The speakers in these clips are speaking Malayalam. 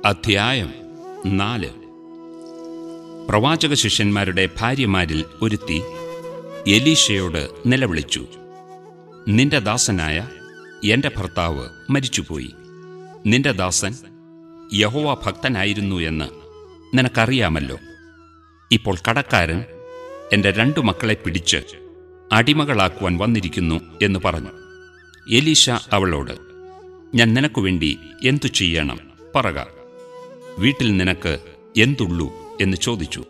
അധ്യായം നാല് പ്രവാചക ശിഷ്യന്മാരുടെ ഭാര്യമാരിൽ ഒരുത്തി എലീശയോട് നിലവിളിച്ചു നിന്റെ ദാസനായ എന്റെ ഭർത്താവ് മരിച്ചുപോയി നിന്റെ ദാസൻ യഹോവ ഭക്തനായിരുന്നു എന്ന് നിനക്കറിയാമല്ലോ ഇപ്പോൾ കടക്കാരൻ എന്റെ രണ്ടു മക്കളെ പിടിച്ച് അടിമകളാക്കുവാൻ വന്നിരിക്കുന്നു എന്ന് പറഞ്ഞു എലീശ അവളോട് ഞാൻ നിനക്കു വേണ്ടി എന്തു ചെയ്യണം പറക വീട്ടിൽ നിനക്ക് എന്തുള്ളൂ എന്ന് ചോദിച്ചു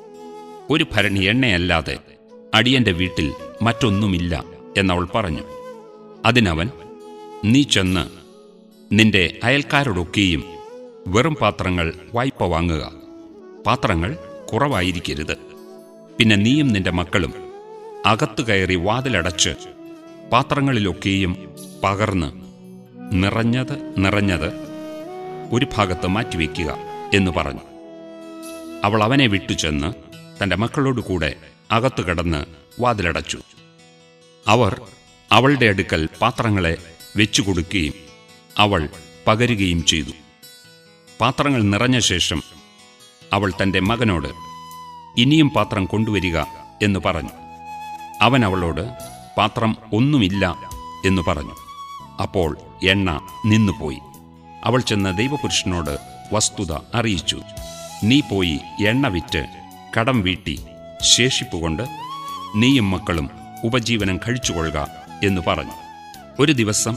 ഒരു ഭരണി എണ്ണയല്ലാതെ അടിയന്റെ വീട്ടിൽ മറ്റൊന്നുമില്ല എന്നവൾ പറഞ്ഞു അതിനവൻ നീ ചെന്ന് നിന്റെ അയൽക്കാരോടൊക്കെയും വെറും പാത്രങ്ങൾ വായ്പ വാങ്ങുക പാത്രങ്ങൾ കുറവായിരിക്കരുത് പിന്നെ നീയും നിന്റെ മക്കളും അകത്തു കയറി വാതിലടച്ച് പാത്രങ്ങളിലൊക്കെയും പകർന്ന് നിറഞ്ഞത് നിറഞ്ഞത് ഒരു ഭാഗത്ത് മാറ്റിവെക്കുക എന്ന് പറഞ്ഞു അവൾ അവനെ വിട്ടുചെന്ന് തന്റെ മക്കളോട് കൂടെ അകത്തു കടന്ന് വാതിലടച്ചു അവർ അവളുടെ അടുക്കൽ പാത്രങ്ങളെ വെച്ചു കൊടുക്കുകയും അവൾ പകരുകയും ചെയ്തു പാത്രങ്ങൾ നിറഞ്ഞ ശേഷം അവൾ തന്റെ മകനോട് ഇനിയും പാത്രം കൊണ്ടുവരിക എന്ന് പറഞ്ഞു അവൻ അവളോട് പാത്രം ഒന്നുമില്ല എന്ന് പറഞ്ഞു അപ്പോൾ എണ്ണ നിന്നുപോയി അവൾ ചെന്ന് ദൈവപുരുഷനോട് വസ്തുത അറിയിച്ചു നീ പോയി എണ്ണ വിറ്റ് കടം വീട്ടി ശേഷിപ്പുകൊണ്ട് നീയും മക്കളും ഉപജീവനം കഴിച്ചുകൊള്ളുക എന്ന് പറഞ്ഞു ഒരു ദിവസം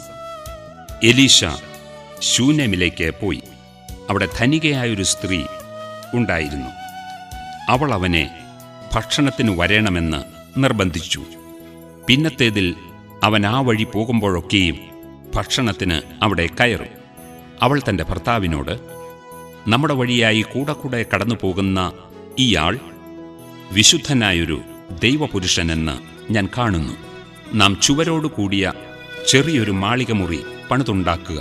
എലീശ ശൂന്യമിലേക്ക് പോയി അവിടെ ധനികയായൊരു സ്ത്രീ ഉണ്ടായിരുന്നു അവൾ അവനെ ഭക്ഷണത്തിന് വരേണമെന്ന് നിർബന്ധിച്ചു പിന്നത്തേതിൽ അവൻ ആ വഴി പോകുമ്പോഴൊക്കെയും ഭക്ഷണത്തിന് അവിടെ കയറും അവൾ തന്റെ ഭർത്താവിനോട് നമ്മുടെ വഴിയായി കൂടെ കൂടെ കടന്നു പോകുന്ന ഇയാൾ വിശുദ്ധനായൊരു ദൈവപുരുഷനെന്ന് ഞാൻ കാണുന്നു നാം ചുവരോട് കൂടിയ ചെറിയൊരു മാളികമുറി പണിതുണ്ടാക്കുക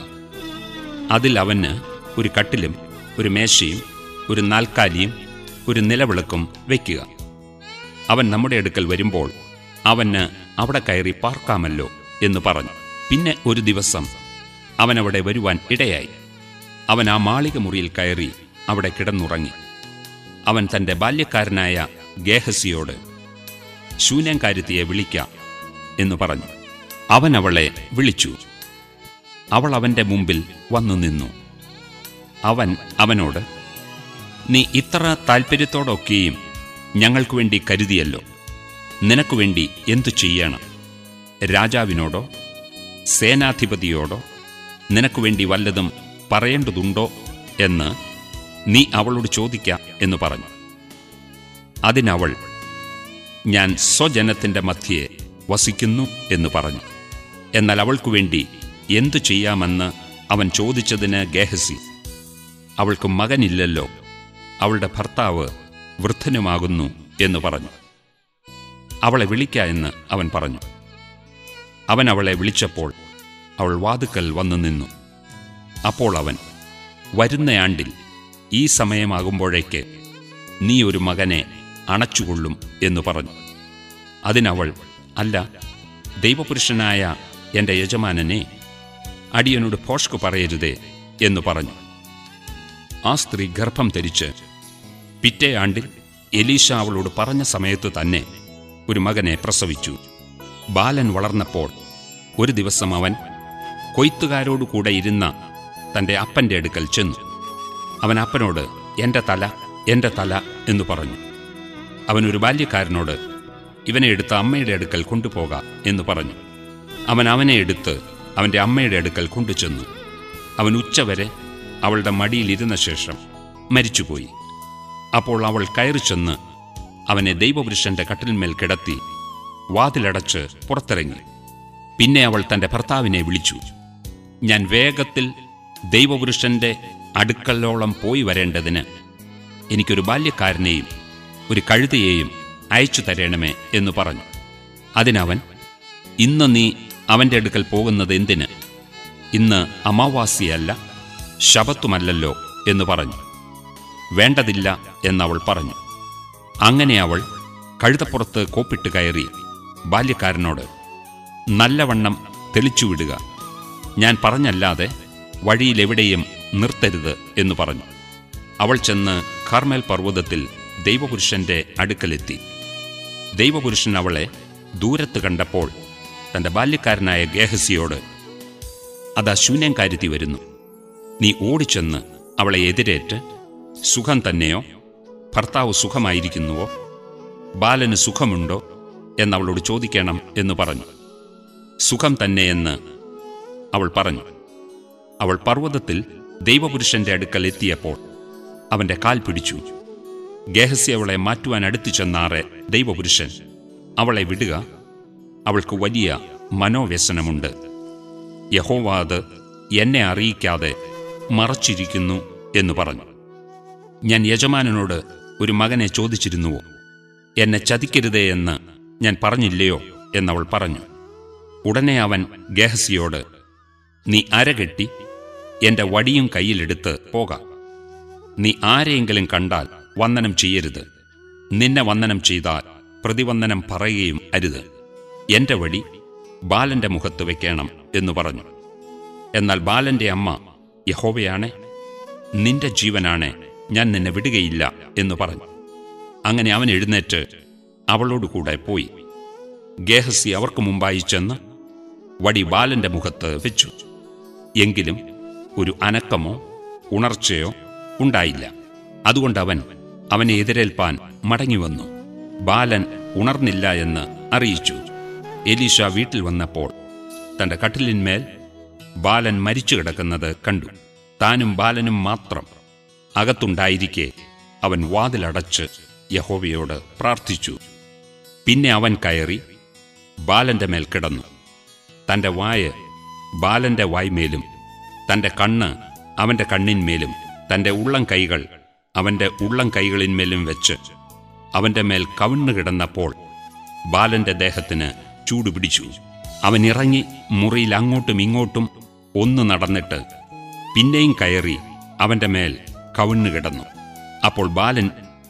അതിൽ അവന് ഒരു കട്ടിലും ഒരു മേശയും ഒരു നാൽക്കാലിയും ഒരു നിലവിളക്കും വയ്ക്കുക അവൻ നമ്മുടെ അടുക്കൽ വരുമ്പോൾ അവന് അവിടെ കയറി പാർക്കാമല്ലോ എന്ന് പറഞ്ഞു പിന്നെ ഒരു ദിവസം അവൻ അവിടെ വരുവാൻ ഇടയായി അവൻ ആ മാളിക മുറിയിൽ കയറി അവിടെ കിടന്നുറങ്ങി അവൻ തന്റെ ബാല്യക്കാരനായ ഗേഹസിയോട് ശൂന്യംകാരുത്തിയെ വിളിക്കാം എന്ന് പറഞ്ഞു അവൻ അവളെ വിളിച്ചു അവൾ അവന്റെ മുമ്പിൽ വന്നു നിന്നു അവൻ അവനോട് നീ ഇത്ര താൽപ്പര്യത്തോടൊക്കെയും ഞങ്ങൾക്കു വേണ്ടി കരുതിയല്ലോ നിനക്കു വേണ്ടി എന്തു ചെയ്യണം രാജാവിനോടോ സേനാധിപതിയോടോ നിനക്കു വേണ്ടി വല്ലതും പറയേണ്ടതുണ്ടോ എന്ന് നീ അവളോട് ചോദിക്ക എന്ന് പറഞ്ഞു അതിനവൾ ഞാൻ സ്വജനത്തിന്റെ മധ്യേ വസിക്കുന്നു എന്ന് പറഞ്ഞു എന്നാൽ അവൾക്കു വേണ്ടി എന്തു ചെയ്യാമെന്ന് അവൻ ചോദിച്ചതിന് ഗേഹസി അവൾക്ക് മകനില്ലല്ലോ അവളുടെ ഭർത്താവ് വൃദ്ധനുമാകുന്നു എന്ന് പറഞ്ഞു അവളെ വിളിക്ക എന്ന് അവൻ പറഞ്ഞു അവൻ അവളെ വിളിച്ചപ്പോൾ അവൾ വാതുക്കൽ വന്നു നിന്നു അപ്പോൾ അവൻ വരുന്ന ആണ്ടിൽ ഈ സമയമാകുമ്പോഴേക്ക് നീ ഒരു മകനെ അണച്ചുകൊള്ളും എന്ന് പറഞ്ഞു അതിനവൾ അല്ല ദൈവപുരുഷനായ എൻ്റെ യജമാനനെ അടിയനോട് ഭോഷ്കു പറയരുതേ എന്ന് പറഞ്ഞു ആ സ്ത്രീ ഗർഭം ധരിച്ച് പിറ്റേ ആണ്ടിൽ എലീശ അവളോട് പറഞ്ഞ സമയത്ത് തന്നെ ഒരു മകനെ പ്രസവിച്ചു ബാലൻ വളർന്നപ്പോൾ ഒരു ദിവസം അവൻ കൊയ്ത്തുകാരോടു കൂടെ ഇരുന്ന തന്റെ അപ്പന്റെ അടുക്കൽ ചെന്നു അവൻ അപ്പനോട് എന്റെ തല എന്റെ തല എന്ന് പറഞ്ഞു അവൻ ഒരു ബാല്യക്കാരനോട് ഇവനെ എടുത്ത് അമ്മയുടെ അടുക്കൽ കൊണ്ടുപോക എന്ന് പറഞ്ഞു അവൻ അവനെ എടുത്ത് അവന്റെ അമ്മയുടെ അടുക്കൽ കൊണ്ടുചെന്നു അവൻ ഉച്ചവരെ അവളുടെ മടിയിലിരുന്ന ശേഷം മരിച്ചുപോയി അപ്പോൾ അവൾ കയറി ചെന്ന് അവനെ ദൈവപുരുഷന്റെ കട്ടിൽമേൽ കിടത്തി വാതിലടച്ച് പുറത്തിറങ്ങി പിന്നെ അവൾ തന്റെ ഭർത്താവിനെ വിളിച്ചു ഞാൻ വേഗത്തിൽ ദൈവപുരുഷന്റെ അടുക്കലോളം പോയി വരേണ്ടതിന് എനിക്കൊരു ബാല്യക്കാരനെയും ഒരു കഴുതയെയും അയച്ചു തരണമേ എന്ന് പറഞ്ഞു അതിനവൻ ഇന്ന് നീ അവന്റെ അടുക്കൽ പോകുന്നത് എന്തിന് ഇന്ന് അമാവാസിയല്ല ശബത്തുമല്ലല്ലോ എന്ന് പറഞ്ഞു വേണ്ടതില്ല എന്നവൾ പറഞ്ഞു അങ്ങനെ അവൾ കഴുതപ്പുറത്ത് കോപ്പിട്ട് കയറി ബാല്യക്കാരനോട് നല്ലവണ്ണം തെളിച്ചുവിടുക ഞാൻ പറഞ്ഞല്ലാതെ വഴിയിലെവിടെയും നിർത്തരുത് എന്ന് പറഞ്ഞു അവൾ ചെന്ന് കർമ്മേൽ പർവ്വതത്തിൽ ദൈവപുരുഷന്റെ അടുക്കലെത്തി ദൈവപുരുഷൻ അവളെ ദൂരത്ത് കണ്ടപ്പോൾ തന്റെ ബാല്യക്കാരനായ ഗേഹസിയോട് അതാ ശൂന്യംകാരുത്തി വരുന്നു നീ ഓടിച്ചെന്ന് അവളെ എതിരേറ്റ് സുഖം തന്നെയോ ഭർത്താവ് സുഖമായിരിക്കുന്നുവോ ബാലന് സുഖമുണ്ടോ എന്നവളോട് ചോദിക്കണം എന്ന് പറഞ്ഞു സുഖം തന്നെയെന്ന് അവൾ പറഞ്ഞു അവൾ പർവ്വതത്തിൽ ദൈവപുരുഷന്റെ അടുക്കൽ എത്തിയപ്പോൾ അവന്റെ കാൽ പിടിച്ചു ഗേഹസി അവളെ മാറ്റുവാൻ അടുത്തു ചെന്നാറെ ദൈവപുരുഷൻ അവളെ വിടുക അവൾക്ക് വലിയ മനോവ്യസനമുണ്ട് യഹോവ അത് എന്നെ അറിയിക്കാതെ മറച്ചിരിക്കുന്നു എന്ന് പറഞ്ഞു ഞാൻ യജമാനനോട് ഒരു മകനെ ചോദിച്ചിരുന്നുവോ എന്നെ ചതിക്കരുതേ എന്ന് ഞാൻ പറഞ്ഞില്ലയോ എന്നവൾ പറഞ്ഞു ഉടനെ അവൻ ഗേഹസിയോട് നീ അരകെട്ടി എന്റെ വടിയും കയ്യിലെടുത്ത് പോകാം നീ ആരെയെങ്കിലും കണ്ടാൽ വന്ദനം ചെയ്യരുത് നിന്നെ വന്ദനം ചെയ്താൽ പ്രതിവന്ദനം പറയുകയും അരുത് എന്റെ വടി ബാലന്റെ മുഖത്ത് വെക്കണം എന്ന് പറഞ്ഞു എന്നാൽ ബാലന്റെ അമ്മ യഹോവയാണെ നിന്റെ ജീവനാണെ ഞാൻ നിന്നെ വിടുകയില്ല എന്ന് പറഞ്ഞു അങ്ങനെ അവൻ എഴുന്നേറ്റ് അവളോടുകൂടെ പോയി ഗേഹസി അവർക്ക് മുമ്പായി ചെന്ന് വടി ബാലന്റെ മുഖത്ത് വെച്ചു എങ്കിലും ഒരു അനക്കമോ ഉണർച്ചയോ ഉണ്ടായില്ല അതുകൊണ്ട് അവൻ അവനെ എതിരേൽപ്പാൻ മടങ്ങിവന്നു ബാലൻ ഉണർന്നില്ല എന്ന് അറിയിച്ചു എലീഷ വീട്ടിൽ വന്നപ്പോൾ തന്റെ കട്ടിലിന്മേൽ ബാലൻ മരിച്ചു കിടക്കുന്നത് കണ്ടു താനും ബാലനും മാത്രം അകത്തുണ്ടായിരിക്കെ അവൻ വാതിലടച്ച് യഹോവയോട് പ്രാർത്ഥിച്ചു പിന്നെ അവൻ കയറി ബാലന്റെ മേൽ കിടന്നു തന്റെ വായ ബാലന്റെ വായ്മേലും തന്റെ കണ്ണ് അവന്റെ കണ്ണിന്മേലും തന്റെ ഉള്ളം കൈകൾ അവന്റെ ഉള്ളം കൈകളിന്മേലും വെച്ച് അവന്റെ മേൽ കവിണ്ണു കിടന്നപ്പോൾ ബാലന്റെ ദേഹത്തിന് ചൂടുപിടിച്ചു അവൻ ഇറങ്ങി മുറിയിൽ അങ്ങോട്ടും ഇങ്ങോട്ടും ഒന്ന് നടന്നിട്ട് പിന്നെയും കയറി അവന്റെ മേൽ കവിണ്ണു കിടന്നു അപ്പോൾ ബാലൻ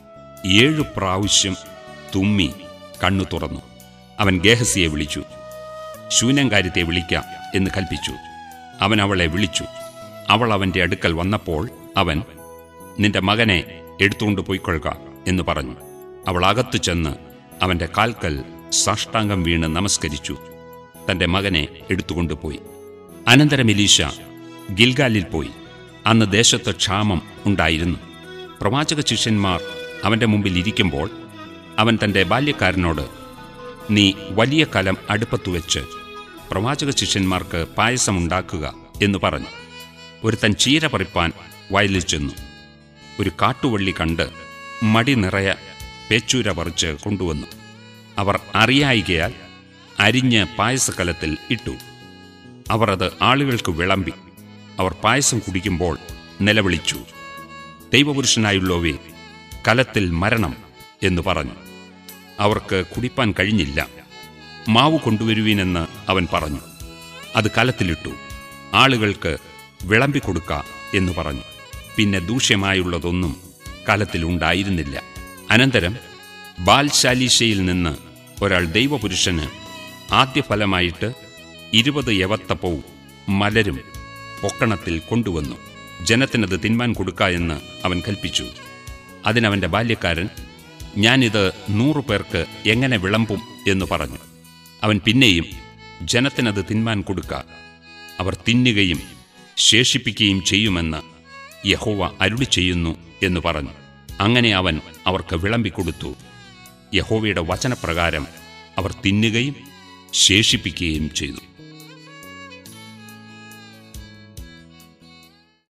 ഏഴു പ്രാവശ്യം തുമ്മി കണ്ണു തുറന്നു അവൻ ഗേഹസിയെ വിളിച്ചു ശൂന്യംകാര്യത്തെ വിളിക്കാം എന്ന് കൽപ്പിച്ചു അവൻ അവളെ വിളിച്ചു അവൾ അവന്റെ അടുക്കൽ വന്നപ്പോൾ അവൻ നിന്റെ മകനെ എടുത്തുകൊണ്ട് പോയിക്കൊള്ളുക എന്ന് പറഞ്ഞു അവൾ അകത്തു ചെന്ന് അവന്റെ കാൽക്കൽ സാഷ്ടാംഗം വീണ് നമസ്കരിച്ചു തന്റെ മകനെ എടുത്തുകൊണ്ടുപോയി അനന്തരം എലീശ ഗിൽഗാലിൽ പോയി അന്ന് ദേശത്ത് ക്ഷാമം ഉണ്ടായിരുന്നു പ്രവാചക ശിഷ്യന്മാർ അവന്റെ മുമ്പിൽ ഇരിക്കുമ്പോൾ അവൻ തന്റെ ബാല്യക്കാരനോട് നീ വലിയ കലം അടുപ്പത്തു വെച്ച് പ്രവാചക ശിഷ്യന്മാർക്ക് പായസമുണ്ടാക്കുക എന്ന് പറഞ്ഞു ഒരുത്തൻ ചീര പറിപ്പാൻ വയലിൽ ചെന്നു ഒരു കാട്ടുവള്ളി കണ്ട് മടി നിറയ പേച്ചൂര പറിച്ച് കൊണ്ടുവന്നു അവർ അറിയായികയാൽ അരിഞ്ഞ് പായസക്കലത്തിൽ ഇട്ടു അവർ അത് ആളുകൾക്ക് വിളമ്പി അവർ പായസം കുടിക്കുമ്പോൾ നിലവിളിച്ചു ദൈവപുരുഷനായുള്ളവേ കലത്തിൽ മരണം എന്ന് പറഞ്ഞു അവർക്ക് കുടിപ്പാൻ കഴിഞ്ഞില്ല മാവ് കൊണ്ടുവരുവീനെന്ന് അവൻ പറഞ്ഞു അത് കലത്തിലിട്ടു ആളുകൾക്ക് വിളമ്പിക്കൊടുക്ക എന്ന് പറഞ്ഞു പിന്നെ ദൂഷ്യമായുള്ളതൊന്നും കലത്തിലുണ്ടായിരുന്നില്ല അനന്തരം ബാൽശാലീശയിൽ നിന്ന് ഒരാൾ ദൈവപുരുഷന് ആദ്യഫലമായിട്ട് ഇരുപത് യവത്തപ്പവും മലരും പൊക്കണത്തിൽ കൊണ്ടുവന്നു ജനത്തിനത് തിന്മാൻ കൊടുക്ക എന്ന് അവൻ കൽപ്പിച്ചു അതിനവന്റെ ബാല്യക്കാരൻ ഞാനിത് നൂറു പേർക്ക് എങ്ങനെ വിളമ്പും എന്ന് പറഞ്ഞു അവൻ പിന്നെയും ജനത്തിനത് തിന്മാൻ കൊടുക്ക അവർ തിന്നുകയും ശേഷിപ്പിക്കുകയും ചെയ്യുമെന്ന് യഹോവ അരുളി ചെയ്യുന്നു എന്ന് പറഞ്ഞു അങ്ങനെ അവൻ അവർക്ക് വിളമ്പിക്കൊടുത്തു യഹോവയുടെ വചനപ്രകാരം അവർ തിന്നുകയും ശേഷിപ്പിക്കുകയും ചെയ്തു